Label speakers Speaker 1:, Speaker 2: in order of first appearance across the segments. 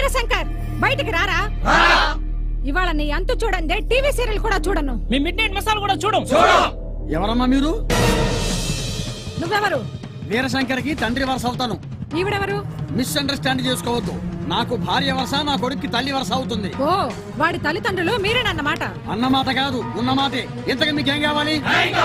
Speaker 1: వీరశంకర్ బయటికి రారా ఇవాళ నీ అంతు చూడండి టీవీ సీరియల్ కూడా చూడను
Speaker 2: మీ మిడ్ నైట్ మసాలా కూడా చూడం
Speaker 3: ఎవరమ్మా మీరు
Speaker 1: నువ్వెవరు
Speaker 3: వీరశంకర్ కి తండ్రి వరుస అవుతాను
Speaker 1: ఈవిడెవరు
Speaker 3: మిస్అండర్స్టాండ్ చేసుకోవద్దు నాకు భార్య వరుస నా కొడుక్కి తల్లి వరుస అవుతుంది
Speaker 1: ఓ వాడి తల్లిదండ్రులు మీరేనన్నమాట
Speaker 3: అన్నమాట కాదు ఉన్నమాటే ఇంతకు మీకేం కావాలి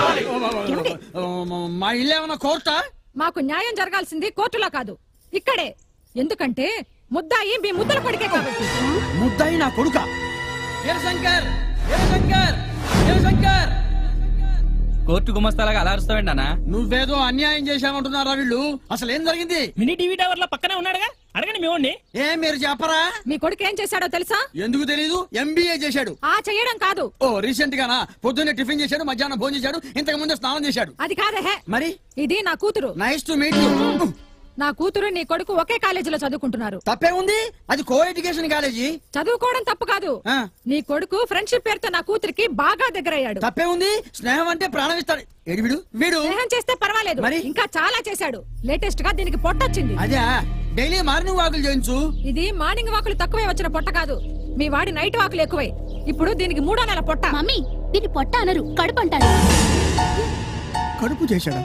Speaker 3: ఓ, మా ఇల్లు ఏమన్నా కోర్టా
Speaker 1: మాకు న్యాయం జరగాల్సింది కోర్టులో కాదు ఇక్కడే ఎందుకంటే ముద్దాయి మీ ముద్దల కొడికే కాబట్టి
Speaker 3: ముద్దాయి నా కొడుక వీరశంకర్ వీరశంకర్ వీరశంకర్
Speaker 4: కోర్టు గుమస్తాలాగా అలా అరుస్తావేంటి అన్న
Speaker 3: నువ్వేదో అన్యాయం చేశామంటున్నారా వీళ్ళు అసలు ఏం జరిగింది
Speaker 2: మినీ టీవీ టవర్ లో పక్కనే ఉన్నాడుగా అడగండి మేమండి
Speaker 3: ఏం మీరు చెప్పరా
Speaker 1: మీ కొడుకు ఏం చేశాడో తెలుసా
Speaker 3: ఎందుకు తెలీదు ఎంబీఏ చేశాడు
Speaker 1: ఆ చేయడం కాదు
Speaker 3: ఓ రీసెంట్ గానా పొద్దున్నే టిఫిన్ చేశాడు మధ్యాహ్నం భోజనం చేశాడు ఇంతకు ముందే స్నానం చేశాడు
Speaker 1: అది కాదే
Speaker 3: మరి
Speaker 1: ఇది నా కూతురు
Speaker 3: నైస్ టు మీట్ యు
Speaker 1: నా కూతురు నీ కొడుకు ఒకే కాలేజీలో చదువుకుంటున్నారు
Speaker 3: తప్పే ఉంది అది కో ఎడ్యుకేషన్ కాలేజీ
Speaker 1: చదువుకోవడం తప్పు కాదు
Speaker 3: ఆ.
Speaker 1: నీ కొడుకు ఫ్రెండ్షిప్ పేరుతో నా కూతురికి బాగా దగ్గరయ్యాడు
Speaker 3: తప్పే ఉంది స్నేహం అంటే ప్రాణం ఇస్తాడు ఏడు వీడు వీడు
Speaker 1: స్నేహం చేస్తే పర్వాలేదు
Speaker 3: మరి?
Speaker 1: ఇంకా చాలా చేశాడు లేటెస్ట్ గా దీనికి పొట్టొచ్చింది
Speaker 3: అదే డైలీ మార్నింగ్ వాకులు చేయించు
Speaker 1: ఇది మార్నింగ్ వాకులు తక్కువే వచ్చిన పొట్ట కాదు మీ వాడి నైట్ వాకులు ఎక్కువై ఇప్పుడు దీనికి మూడో నెల పొట్ట
Speaker 5: మమ్మీ దీన్ని పొట్ట అనరు కడుపు అంటారు
Speaker 3: కడుపు చేశాడా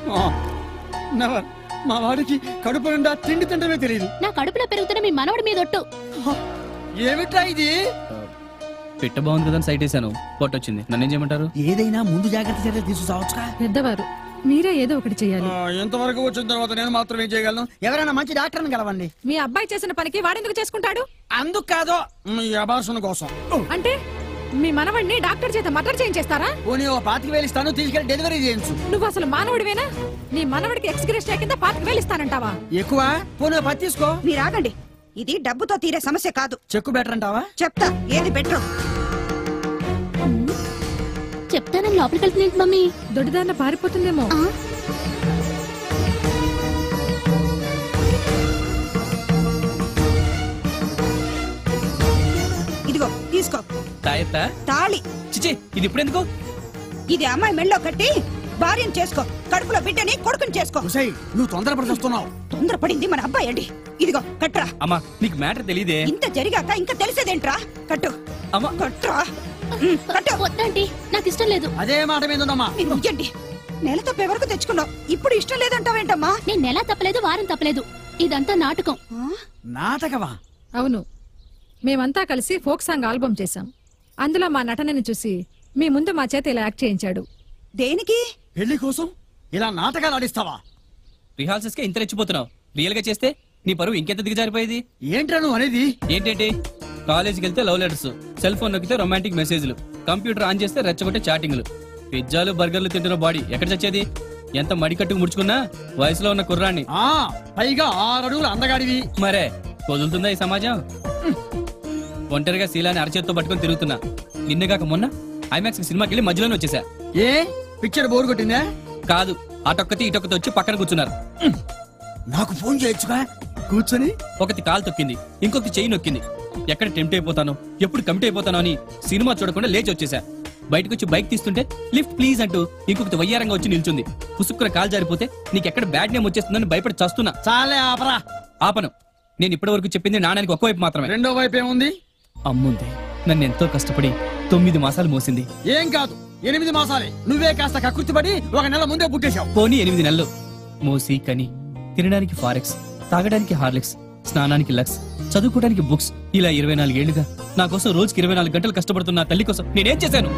Speaker 3: నెవర్ మా వాడికి కడుపు నిండా తిండి తింటమే తెలియదు
Speaker 5: నా కడుపులో పెరుగుతున్న మీ మనవడి మీద ఒట్టు
Speaker 3: ఏమిట్రా ఇది
Speaker 4: పిట్ట బాగుంది కదా సైట్ వేసాను పొట్టొచ్చింది నన్ను ఏం చేయమంటారు
Speaker 3: ఏదైనా ముందు జాగ్రత్త చర్యలు తీసుకురావచ్చుగా
Speaker 1: పెద్దవారు మీరే ఏదో ఒకటి చేయాలి
Speaker 3: ఎంతవరకు వచ్చిన తర్వాత నేను మాత్రం ఏం చేయగలను ఎవరైనా మంచి డాక్టర్ని కలవండి
Speaker 1: మీ అబ్బాయి చేసిన పనికి వాడెందుకు చేసుకుంటాడు
Speaker 3: అందుకు కాదో మీ అబార్షన్ కోసం
Speaker 1: అంటే మీ మనవడిని డాక్టర్ చేత మర్డర్ చేయించేస్తారా
Speaker 3: పోనీ ఓ పాతికి వేలు ఇస్తాను తీసుకెళ్లి డెలివరీ చేయించు
Speaker 1: నువ్వు అసలు మానవుడివేనా నీ మనవడికి ఎక్స్గ్రెస్ కింద పాతికి వేలిస్తానంటావా
Speaker 3: ఎక్కువ పోనీ ఓ పది తీసుకో
Speaker 6: మీరు ఆగండి ఇది డబ్బుతో తీరే సమస్య కాదు
Speaker 3: చెక్కు బెటర్ అంటావా
Speaker 6: చెప్తా ఏది బెటర్
Speaker 5: చెప్తానని లోపలికి వెళ్తున్నాంటి మమ్మీ
Speaker 1: దొడ్డిదారిన పారిపోతుందేమో
Speaker 5: ఆ?
Speaker 6: ఇదిగో తీసుకో
Speaker 4: తాయెత్తా
Speaker 6: తాళి
Speaker 4: చిచి ఇది ఇప్పుడు ఎందుకు
Speaker 6: ఇది అమ్మాయి మెళ్ళో కట్టి భార్యను చేసుకో కడుపులో బిడ్డని కొడుకుని చేసుకో
Speaker 3: ఉసై నువ్వు తొందరపడి వస్తున్నావు
Speaker 6: తొందరపడింది మన అబ్బాయి అండి ఇదిగో కట్రా
Speaker 4: అమ్మా నీకు మ్యాటర్ తెలియదే
Speaker 6: ఇంత జరిగాక ఇంకా తెలిసేదేంట్రా కట్టు
Speaker 4: అమ్మా
Speaker 6: కట్రా ఉమ్, కట్టు
Speaker 5: వద్దంటీ నాకు ఇష్టం లేదు
Speaker 3: అదే మాట మీద ఉందమ్మా
Speaker 6: మీరు ముయ్యండి నెల తప్పే వరకు తెచ్చుకున్నావు ఇప్పుడు ఇష్టం లేదంటావేంటమ్మా
Speaker 5: నేను నెల తప్పలేదు వారం తప్పలేదు ఇదంతా నాటకం
Speaker 6: ఆ?
Speaker 3: నాటకమా
Speaker 1: అవును మేమంతా కలిసి ఫోక్ సాంగ్ ఆల్బమ్ చేశాం అందులో మా నటనని చూసి మీ ముందు మా చేత ఇలా యాక్ట్ చేయించాడు
Speaker 6: దేనికి
Speaker 3: పెళ్లి కోసం ఇలా నాటకాలు ఆడిస్తావా
Speaker 4: రిహార్సల్స్ కే ఇంత రెచ్చిపోతున్నావు రియల్ గా చేస్తే నీ పరువు ఇంకెంత దిగజారిపోయేది
Speaker 3: ఏంట్రా నువ్వు అనేది
Speaker 4: ఏంటంటే కాలేజీకి వెళ్తే లవ్ లెటర్స్ సెల్ ఫోన్ నొక్కితే రొమాంటిక్ మెసేజ్లు కంప్యూటర్ ఆన్ చేస్తే రెచ్చగొట్టే చాటింగ్లు పిజ్జాలు బర్గర్లు తింటున్న బాడీ ఎక్కడ చచ్చేది ఎంత మడికట్టుకు ముడుచుకున్నా వయసులో ఉన్న కుర్రాన్ని
Speaker 3: ఆ పైగా ఆరు అడుగులు అందగాడివి
Speaker 4: మరే వదులుతుందా ఈ సమాజం ఒంటరిగా శీలాన్ని అరచేత్తో పట్టుకొని తిరుగుతున్నా నిన్నగాక మొన్న ఐమాక్స్ సినిమాకి వెళ్ళి మధ్యలోనే వచ్చేసా
Speaker 3: ఏ పిక్చర్ బోర్ కొట్టిందా
Speaker 4: కాదు అటొక్కతి ఇటొక్కతి వచ్చి పక్కన కూర్చున్నారు
Speaker 3: నాకు ఫోన్ చేయొచ్చుగా కూర్చొని
Speaker 4: ఒకటి కాలు తొక్కింది ఇంకొకటి చెయ్యి నొక్కింది ఎక్కడ టెంప్ట్ అయిపోతానో ఎప్పుడు కమిట్ అయిపోతానో అని సినిమా చూడకుండా లేచి వచ్చేసా బయటకు వచ్చి బైక్ తీస్తుంటే లిఫ్ట్ ప్లీజ్ అంటూ ఇంకొకటి వయ్యారంగా వచ్చి నిల్చుంది పుసుక్కున కాలు జారిపోతే నీకెక్కడ బ్యాడ్ నేమ్ వచ్చేస్తుందని భయపడి చస్తున్నా
Speaker 3: చాలే ఆపరా
Speaker 4: ఆపను నేను ఇప్పటి వరకు చెప్పింది నాణానికి ఒక్కవైపు మాత్రమే
Speaker 3: రెండో వైపు ఏముంది
Speaker 4: అమ్ముంది నన్ను ఎంతో కష్టపడి తొమ్మిది మాసాలు మోసింది
Speaker 3: ఏం కాదు ఎనిమిది మాసాలే నువ్వే కాస్త కకృతి పడి ఒక నెల ముందే పుట్టేశావు
Speaker 4: పోనీ ఎనిమిది నెలలు మోసి కని తినడానికి ఫారెక్స్ తాగడానికి హార్లిక్స్ స్నానానికి లక్స్ చదువుకోవడానికి బుక్స్ ఇలా ఇరవై నాలుగేళ్లుగా నా కోసం రోజుకి ఇరవై నాలుగు గంటలు కష్టపడుతున్న నా తల్లి కోసం నేనేం చేశాను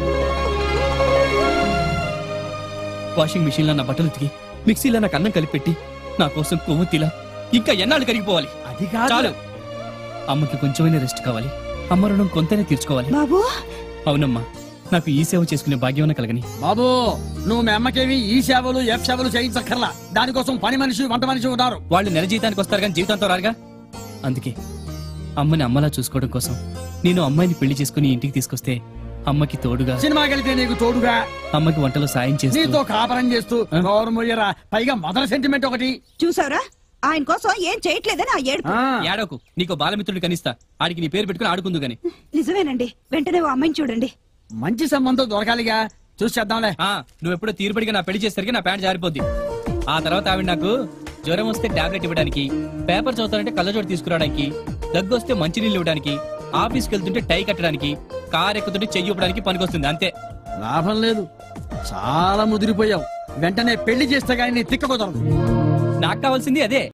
Speaker 4: వాషింగ్ మిషన్ లో నా బట్టలు ఉతికి మిక్సీలో నాకు అన్నం కలిపెట్టి నా కోసం కొవ్వు తిలా ఇంకా ఎన్నాళ్ళు కరిగిపోవాలి
Speaker 3: అది
Speaker 4: చాలు అమ్మకి కొంచెమైనా రెస్ట్ కావాలి అమ్మ రుణం కొంతనే తీర్చుకోవాలి
Speaker 6: బాబు
Speaker 4: అవునమ్మా నాకు ఈ సేవ చేసుకునే భాగ్యం కలగని
Speaker 3: బాబు నువ్వు మీ అమ్మకేమి ఈ సేవలు ఎఫ్ సేవలు చేయించక్కర్లా దానికోసం పని మనిషి వంట మనిషి ఉన్నారు
Speaker 4: వాళ్ళు నెల జీతానికి వస్తారు కానీ జీవితంతో రారుగా అందుకే అమ్మని అమ్మలా చూసుకోవడం కోసం నేను అమ్మాయిని పెళ్లి చేసుకుని ఇంటికి తీసుకొస్తే అమ్మకి తోడుగా
Speaker 3: సినిమాకి వెళ్తే నీకు తోడుగా
Speaker 4: అమ్మకి వంటలో సాయం చేస్తూ
Speaker 3: నీతో కాపరం చేస్తూ
Speaker 4: ఆ?
Speaker 3: గౌరవయ్యరా పైగా మదర్ సెంటిమెంట్ ఒకటి
Speaker 6: చూసావురా ఆయన కోసం ఏం చేయట్లేదని ఆ ఏడుపు
Speaker 3: ఆ,
Speaker 4: ఏడోకు నీకు బాలమిత్రుడి కనిస్తా ఆడికి నీ పేరు పెట్టుకుని ఆడుకుందు గాని
Speaker 6: నిజమేనండి వెంటనే ఓ అమ్మాయిని చూడండి
Speaker 3: మంచి సంబంధం దొరకాలిగా చూసి చేద్దాంలే
Speaker 4: ఆ నువ్వు ఎప్పుడో తీరుబడిగా నా పెళ్లి చేసరికి నా ప్యాంట్ జారిపోద్ది ఆ తర్వాత ఆవిడ నాకు జ్వరం వస్తే టాబ్లెట్ ఇవ్వడానికి పేపర్ చదువుతానంటే కళ్ళజోడు తీసుకురావడానికి దగ్గొస్తే మంచినీళ్ళు ఇవ్వడానికి ఆఫీస్కి వెళ్తుంటే టై కట్టడానికి కార్ ఎక్కుతుంటే చెయ్యి ఇవ్వడానికి పనికొస్తుంది అంతే
Speaker 3: లాభం లేదు చాలా ముదిరిపోయావు వెంటనే పెళ్లి చేస్తే గానీ నీ తిక్క కుదరదు
Speaker 4: నాకు కావాల్సింది అదే